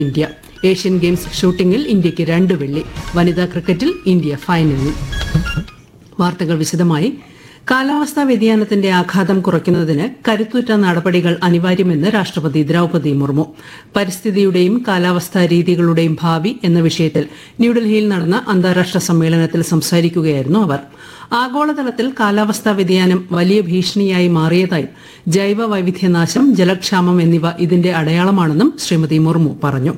India Asian games ഷൂട്ടിംഗിൽ ഇന്ത്യയ്ക്ക് രണ്ട് വെള്ളി വനിതാ ക്രിക്കറ്റിൽ ഇന്ത്യ ഫൈനലിൽ വാർത്തകൾ വിശദമായി കാലാവസ്ഥാ വ്യതിയാനത്തിന്റെ ആഘാതം കുറയ്ക്കുന്നതിന് കരുത്തുറ്റ നടപടികൾ അനിവാര്യമെന്ന് രാഷ്ട്രപതി ദ്രൌപദി മുർമു പരിസ്ഥിതിയുടെയും കാലാവസ്ഥാ രീതികളുടെയും ഭാവി എന്ന വിഷയത്തിൽ ന്യൂഡൽഹിയിൽ നടന്ന അന്താരാഷ്ട്ര സമ്മേളനത്തിൽ സംസാരിക്കുകയായിരുന്നു അവർ ആഗോളതലത്തിൽ കാലാവസ്ഥാ വ്യതിയാനം വലിയ ഭീഷണിയായി മാറിയതായും ജൈവ വൈവിധ്യനാശം ജലക്ഷാമം എന്നിവ ഇതിന്റെ അടയാളമാണെന്നും ശ്രീമതി മുർമു പറഞ്ഞു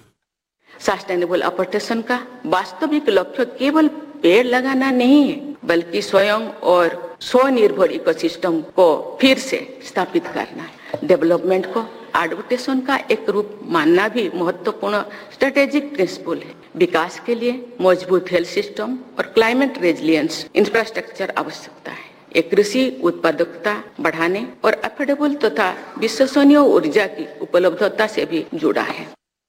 सस्टेनेबल अपोर्टेशन का वास्तविक लक्ष्य केवल पेड़ लगाना नहीं है बल्कि स्वयं और स्वनिर्भर इकोसिस्टम को फिर से स्थापित करना है डेवलपमेंट को एडवर्टेशन का एक रूप मानना भी महत्वपूर्ण स्ट्रेटेजिक प्रिंसिपल है विकास के लिए मजबूत हेल्थ सिस्टम और क्लाइमेट रेजिलियंस इंफ्रास्ट्रक्चर आवश्यकता है ये कृषि उत्पादकता बढ़ाने और अफोर्डेबल तथा विश्वसनीय ऊर्जा की उपलब्धता से भी जुड़ा है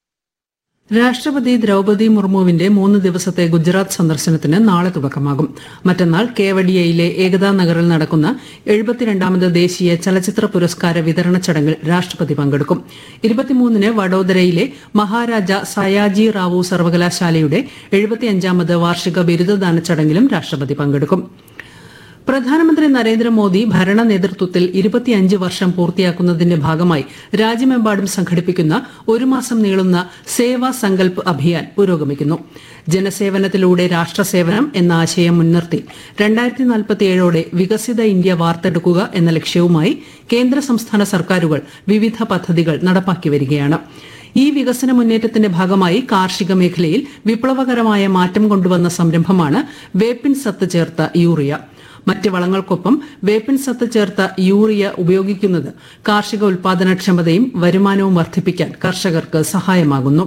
രാഷ്ട്രപതി ദ്രൌപദി മുർമുവിന്റെ മൂന്ന് ദിവസത്തെ ഗുജറാത്ത് സന്ദർശനത്തിന് നാളെ തുടക്കമാകും മറ്റന്നാൾ കേവഡിയയിലെ ഏകതാ നഗറിൽ നടക്കുന്ന എഴുപത്തിരണ്ടാമത് ദേശീയ ചലച്ചിത്ര പുരസ്കാര വിതരണ ചടങ്ങിൽ രാഷ്ട്രപതി പങ്കെടുക്കും ഇരുപത്തിമൂന്നിന് വഡോദരയിലെ മഹാരാജ സയാജി റാവു സർവകലാശാലയുടെ എഴുപത്തിയഞ്ചാമത് വാർഷിക ബിരുദദാന ചടങ്ങിലും രാഷ്ട്രപതി പങ്കെടുക്കും പ്രധാനമന്ത്രി നരേന്ദ്രമോദി ഭരണ നേതൃത്വത്തിൽ ഇരുപത്തിയഞ്ച് വർഷം പൂർത്തിയാക്കുന്നതിന്റെ ഭാഗമായി രാജ്യമെമ്പാടും സംഘടിപ്പിക്കുന്ന ഒരു മാസം നീളുന്ന സേവാ സങ്കൽപ് അഭിയാൻ പുരോഗമിക്കുന്നു ജനസേവനത്തിലൂടെ രാഷ്ട്രസേവനം എന്ന ആശയം മുൻനിർത്തി രണ്ടായിരത്തി നാൽപ്പത്തിയേഴോടെ വികസിത ഇന്ത്യ വാർത്തെടുക്കുക എന്ന ലക്ഷ്യവുമായി കേന്ദ്ര സംസ്ഥാന സർക്കാരുകൾ വിവിധ പദ്ധതികൾ നടപ്പാക്കി വരികയാണ് ഈ വികസന മുന്നേറ്റത്തിന്റെ ഭാഗമായി കാർഷിക മേഖലയിൽ വിപ്ലവകരമായ മാറ്റം കൊണ്ടുവന്ന സംരംഭമാണ് വേപ്പിൻ സത്ത് ചേർത്ത യൂറിയ മറ്റ് വളങ്ങൾക്കൊപ്പം വേപ്പിൻ സത്ത് ചേർത്ത യൂറിയ ഉപയോഗിക്കുന്നത് കാർഷിക ഉൽപാദനക്ഷമതയും വരുമാനവും വർദ്ധിപ്പിക്കാൻ കർഷകർക്ക് സഹായമാകുന്നു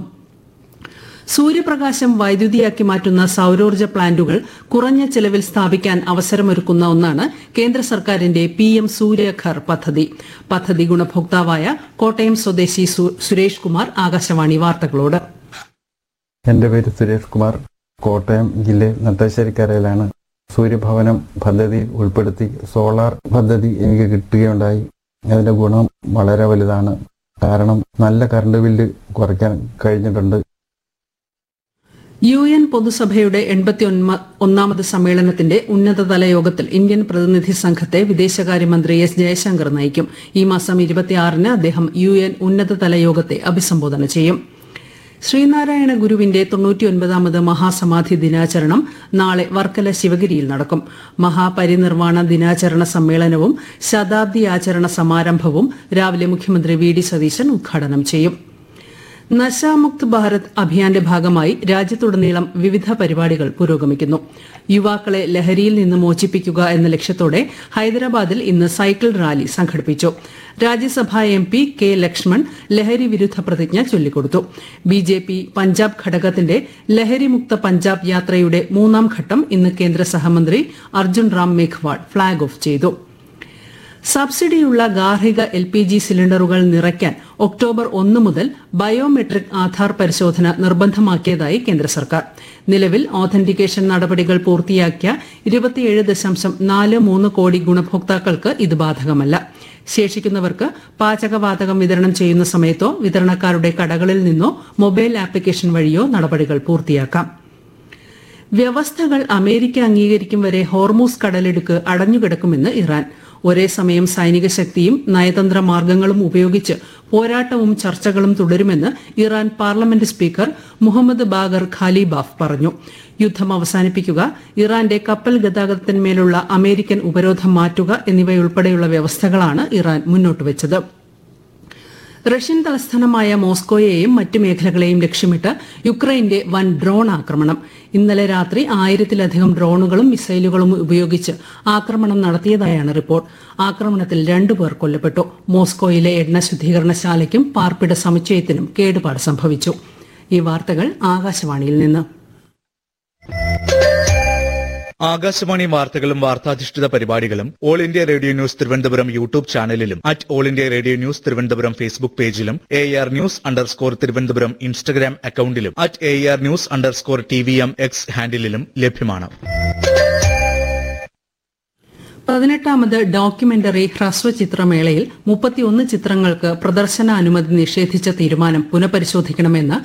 സൂര്യപ്രകാശം വൈദ്യുതിയാക്കി മാറ്റുന്ന സൌരോർജ്ജ പ്ലാന്റുകൾ കുറഞ്ഞ ചെലവിൽ സ്ഥാപിക്കാൻ അവസരമൊരുക്കുന്ന ഒന്നാണ് കേന്ദ്ര സർക്കാരിന്റെ പി എം സൂര്യഘർ പദ്ധതി പദ്ധതി ഗുണഭോക്താവായ കോട്ടയം സ്വദേശി സു- സുരേഷ് കുമാർ ആകാശവാണി വാർത്തകളോട് എൻ്റെ പേര് സുരേഷ് കുമാർ കോട്ടയം ജില്ലയിൽ നട്ടാശ്ശേരിക്കരയിലാണ് സൂര്യഭവനം പദ്ധതി ഉൾപ്പെടുത്തി സോളാർ പദ്ധതി എനിക്ക് കിട്ടുകയുണ്ടായി അതിൻ്റെ ഗുണം വളരെ വലുതാണ് കാരണം നല്ല കറണ്ട് ബില്ല് കുറയ്ക്കാൻ കഴിഞ്ഞിട്ടുണ്ട് യു എൻ പൊതുസഭയുടെ എൺപത്തി ഒന്നാമത് സമ്മേളനത്തിന്റെ ഉന്നതതല യോഗത്തിൽ ഇന്ത്യൻ പ്രതിനിധി സംഘത്തെ വിദേശകാര്യമന്ത്രി എസ് ജയശങ്കർ നയിക്കും ഈ മാസം ഇരുപത്തിയാറിന് അദ്ദേഹം യു എൻ ഉന്നതതല യോഗത്തെ അഭിസംബോധന ചെയ്യും ശ്രീനാരായണ ഗുരുവിന്റെ തൊണ്ണൂറ്റിയൊൻപതാമത് മഹാസമാധി ദിനാചരണം നാളെ വർക്കല ശിവഗിരിയിൽ നടക്കും മഹാപരിനിർവാണ ദിനാചരണ സമ്മേളനവും ശതാബ്ദി ആചരണ സമാരംഭവും രാവിലെ മുഖ്യമന്ത്രി വി ഡി സതീശൻ ഉദ്ഘാടനം ചെയ്യും നശാമുക്ത് ഭാരത് അഭിയാന്റെ ഭാഗമായി രാജ്യത്തുടനീളം വിവിധ പരിപാടികൾ പുരോഗമിക്കുന്നു യുവാക്കളെ ലഹരിയിൽ നിന്ന് മോചിപ്പിക്കുക എന്ന ലക്ഷ്യത്തോടെ ഹൈദരാബാദിൽ ഇന്ന് സൈക്കിൾ റാലി സംഘടിപ്പിച്ചു Rajya Sabha M P K Laxman ലഹരി വിരുദ്ധ പ്രതിജ്ഞ ചൊല്ലിക്കൊടുത്തു ബി ജെ പി പഞ്ചാബ് ഘടകത്തിന്റെ ലഹരിമുക്ത പഞ്ചാബ് യാത്രയുടെ മൂന്നാം ഘട്ടം ഇന്ന് കേന്ദ്ര സഹമന്ത്രി അർജുൻ റാം മേഘ്വാൾ ഫ്ളാഗ് ഓഫ് ചെയ്തു സബ്സിഡിയുള്ള ഗാർഹിക എൽ പി ജി സിലിണ്ടറുകൾ നിറയ്ക്കാൻ ഒക്ടോബർ ഒന്ന് മുതൽ ബയോമെട്രിക് ആധാർ പരിശോധന നിർബന്ധമാക്കിയതായി കേന്ദ്ര സർക്കാർ നിലവിൽ ഓഥന്റിക്കേഷൻ നടപടികൾ പൂർത്തിയാക്കിയ ഇരുപത്തിയേഴ് ദശാംശം നാല് മൂന്ന് കോടി ഗുണഭോക്താക്കൾക്ക് ഇത് ബാധകമല്ല ശേഷിക്കുന്നവർക്ക് പാചകവാതകം വിതരണം ചെയ്യുന്ന സമയത്തോ വിതരണക്കാരുടെ കടകളിൽ നിന്നോ മൊബൈൽ ആപ്ലിക്കേഷൻ വഴിയോ നടപടികൾ പൂർത്തിയാക്കാം വ്യവസ്ഥകൾ അമേരിക്ക അംഗീകരിക്കും വരെ ഹോർമൂസ് കടലിടുക്ക് അടഞ്ഞുകിടക്കുമെന്ന് ഇറാൻ ഒരേ സമയം സൈനിക ശക്തിയും നയതന്ത്ര മാർഗങ്ങളും ഉപയോഗിച്ച് പോരാട്ടവും ചർച്ചകളും തുടരുമെന്ന് Iran parliament speaker Mohammad Bagher Ghalibaf പറഞ്ഞു യുദ്ധം അവസാനിപ്പിക്കുക ഇറാന്റെ കപ്പൽ ഗതാഗതത്തിന്മേലുള്ള അമേരിക്കൻ ഉപരോധം മാറ്റുക എന്നിവയുൾപ്പെടെയുള്ള വ്യവസ്ഥകളാണ് ഇറാൻ മുന്നോട്ടുവച്ചത് റഷ്യൻ തലസ്ഥാനമായ മോസ്കോയെയും മറ്റ് മേഖലകളെയും ലക്ഷ്യമിട്ട് യുക്രൈന്റെ വൻ ഡ്രോൺ ആക്രമണം ഇന്നലെ രാത്രി ആയിരത്തിലധികം ഡ്രോണുകളും മിസൈലുകളും ഉപയോഗിച്ച് ആക്രമണം നടത്തിയതായാണ് റിപ്പോർട്ട് ആക്രമണത്തിൽ രണ്ടുപേർ കൊല്ലപ്പെട്ടു മോസ്കോയിലെ എണ്ണ ശുദ്ധീകരണശാലയ്ക്കും പാർപ്പിട സമുച്ചയത്തിനും കേടുപാട് സംഭവിച്ചു ഈ വാർത്തകൾ ആകാശവാണിയിൽ നിന്ന് ആകാശവാണി വാർത്തകളും വാർത്താധിഷ്ഠിത പരിപാടികളും all India radio news Thiruvananthapuram YouTube ചാനലിലും at all India radio news Thiruvananthapuram Facebook പേജിലും A R news underscore Thiruvananthapuram Instagram അക്കൌണ്ടിലും at A R news underscore T V M X ഹാൻഡിലും ലഭ്യമാണ് പതിനെട്ടാമത് ഡോക്യുമെന്ററി ഹ്രസ്വ ചിത്രമേളയിൽ മുപ്പത്തിയൊന്ന് ചിത്രങ്ങൾക്ക് പ്രദർശന അനുമതി നിഷേധിച്ച തീരുമാനം പുനഃപരിശോധിക്കണമെന്ന്